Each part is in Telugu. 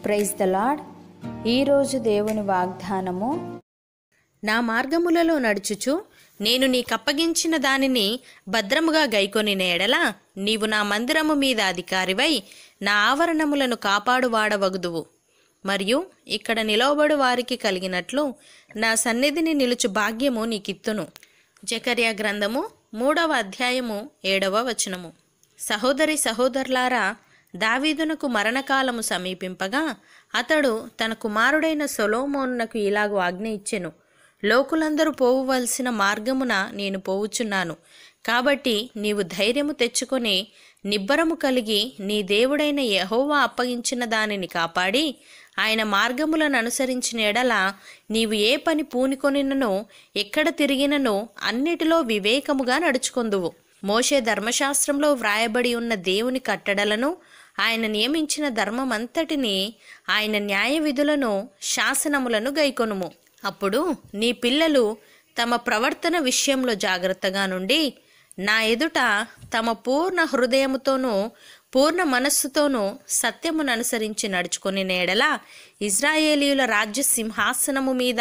ప్రైజ్ ద లాడ్ ఈరోజు దేవుని వాగ్దానము నా మార్గములలో నడుచుచు నేను నీకప్పగించిన దానిని భద్రముగా గైకొని నేడల నీవు నా మందిరము మీద అధికారివై నా ఆవరణములను కాపాడువాడవగుదువు మరియు ఇక్కడ నిలవబడు వారికి కలిగినట్లు నా సన్నిధిని నిలుచు భాగ్యము నీకిత్తును జకర్యా గ్రంథము మూడవ అధ్యాయము ఏడవ వచనము సహోదరి సహోదరులారా దావీదునకు మరణకాలము సమీపింపగా అతడు తన కుమారుడైన సొలోమోనునకు ఇలాగు ఆజ్ఞ ఇచ్చెను లోకులందరూ పోవలసిన మార్గమున నేను పోవుచున్నాను కాబట్టి నీవు ధైర్యము తెచ్చుకొని నిబ్బరము కలిగి నీ దేవుడైన యెహోవా అప్పగించిన దానిని కాపాడి ఆయన మార్గములను అనుసరించిన ఎడల నీవు ఏ పని పూనికొనిననో ఎక్కడ తిరిగిననో అన్నిటిలో వివేకముగా నడుచుకొందువు మోషే ధర్మశాస్త్రంలో వ్రాయబడి ఉన్న దేవుని కట్టడలను ఆయన నియమించిన ధర్మమంతటిని ఆయన న్యాయ విధులను శాసనములను గైకొనుము అప్పుడు నీ పిల్లలు తమ ప్రవర్తన విషయంలో జాగ్రత్తగా నుండి నా ఎదుట తమ పూర్ణ హృదయముతోనూ పూర్ణ మనస్సుతోనూ సత్యమును అనుసరించి నడుచుకుని నేడల ఇజ్రాయేలీయుల రాజ్య సింహాసనము మీద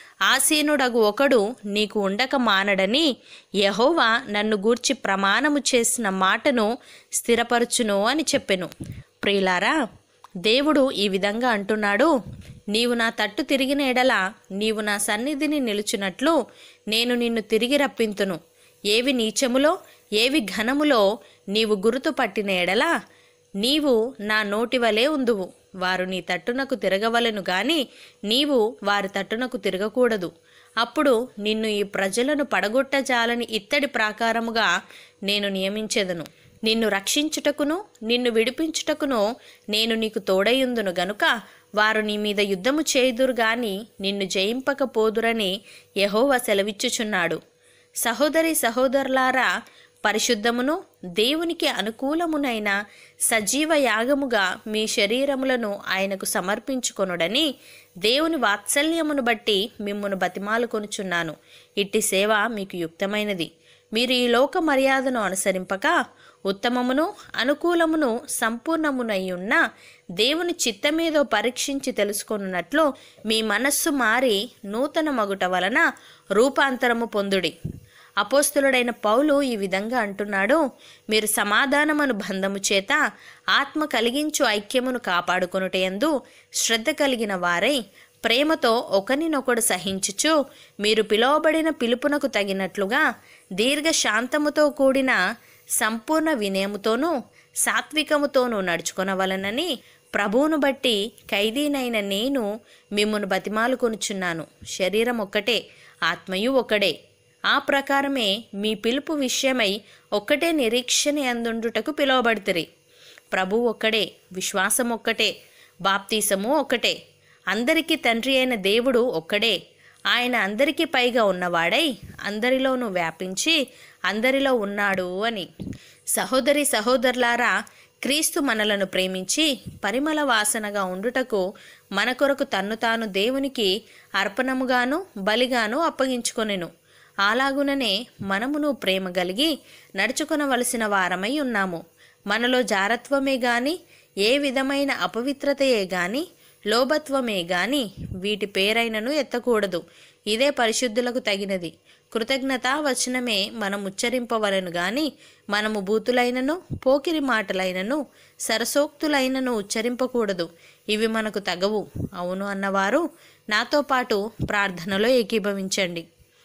ఆసీనుడగు ఒకడు నీకు ఉండక మానడని యహోవా నన్ను గూర్చి ప్రమాణము చేసిన మాటను స్థిరపరచును అని చెప్పెను ప్రియులారా దేవుడు ఈ విధంగా అంటున్నాడు నీవు నా తట్టు తిరిగిన ఎడల నీవు నా సన్నిధిని నిలుచున్నట్లు నేను నిన్ను తిరిగి రప్పింతును ఏవి నీచములో ఏవి ఘనములో నీవు గుర్తు పట్టిన ఎడల నీవు నా నోటి వలె ఉందువు వారు నీ తట్టునకు తిరగవలెను గాని నీవు వారి తట్టునకు తిరగకూడదు అప్పుడు నిన్ను ఈ ప్రజలను పడగొట్టజాలని ఇత్తడి ప్రాకారముగా నేను నియమించెదను నిన్ను రక్షించుటకును నిన్ను విడిపించుటకును నేను నీకు తోడయుందును గనుక వారు నీ మీద యుద్ధము చేయుదురు గాని నిన్ను జయింపకపోదురని యెహోవా సెలవిచ్చుచున్నాడు సహోదరి సహోదరులారా పరిశుద్ధమును దేవునికి అనుకూలమునైన సజీవ యాగముగా మీ శరీరములను ఆయనకు సమర్పించుకొనుడని దేవుని వాత్సల్యమును బట్టి మిమ్మును బతిమాలుకొనుచున్నాను ఇట్టి సేవ మీకు యుక్తమైనది మీరు ఈ లోక మర్యాదను అనుసరింపక ఉత్తమమును అనుకూలమును సంపూర్ణమునై ఉన్న దేవుని చిత్తమేదో పరీక్షించి తెలుసుకొనున్నట్లు మీ మనస్సు మారి నూతన మగుట వలన రూపాంతరము పొందుడి అపోస్తులుడైన పౌలు ఈ విధంగా అంటున్నాడు మీరు సమాధానమను బంధము చేత ఆత్మ కలిగించు ఐక్యమును కాపాడుకొనుటయందు శ్రద్ధ కలిగిన వారై ప్రేమతో ఒకరినొకడు సహించుచు మీరు పిలువబడిన పిలుపునకు తగినట్లుగా దీర్ఘ శాంతముతో కూడిన సంపూర్ణ వినయముతోనూ సాత్వికముతోనూ నడుచుకొనవలనని ప్రభువును బట్టి ఖైదీనైన నేను మిమ్మును బతిమాలుకొనుచున్నాను శరీరం ఒక్కటే ఆత్మయు ఒకడే ఆ ప్రకారమే మీ పిలుపు విషయమై ఒక్కటే నిరీక్షణ అందుండుటకు పిలువబడితిరి ప్రభు ఒక్కడే విశ్వాసం ఒక్కటే బాప్తీసము ఒక్కటే అందరికీ తండ్రి అయిన దేవుడు ఒక్కడే ఆయన అందరికీ పైగా ఉన్నవాడై అందరిలోనూ వ్యాపించి అందరిలో ఉన్నాడు అని సహోదరి సహోదరులారా క్రీస్తు మనలను ప్రేమించి పరిమళ వాసనగా ఉండుటకు మన కొరకు తన్ను తాను దేవునికి అర్పణముగాను బలిగాను అప్పగించుకొనెను అలాగుననే మనమును ప్రేమ కలిగి నడుచుకొనవలసిన వారమై ఉన్నాము మనలో జారత్వమే గాని ఏ విధమైన అపవిత్రతయే గాని లోభత్వమే గాని వీటి పేరైనను ఎత్తకూడదు ఇదే పరిశుద్ధులకు తగినది కృతజ్ఞతా వచనమే మనం ఉచ్చరింపవలను గాని మనము బూతులైనను పోకిరి మాటలైనను సరసోక్తులైనను ఉచ్చరింపకూడదు ఇవి మనకు తగవు అవును అన్నవారు నాతో పాటు ప్రార్థనలో ఏకీభవించండి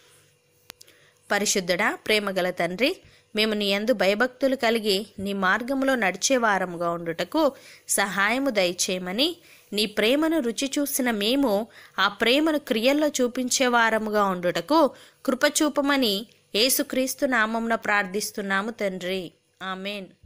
పరిశుద్ధుడా ప్రేమగల తండ్రి మేము నీ యందు భయభక్తులు కలిగి నీ మార్గములో నడిచే వారముగా ఉండుటకు సహాయము దయచేయమని నీ ప్రేమను రుచి చూసిన మేము ఆ ప్రేమను క్రియల్లో చూపించే వారముగా ఉండుటకు కృపచూపమని యేసుక్రీస్తు నామంన ప్రార్థిస్తున్నాము తండ్రి ఆమెన్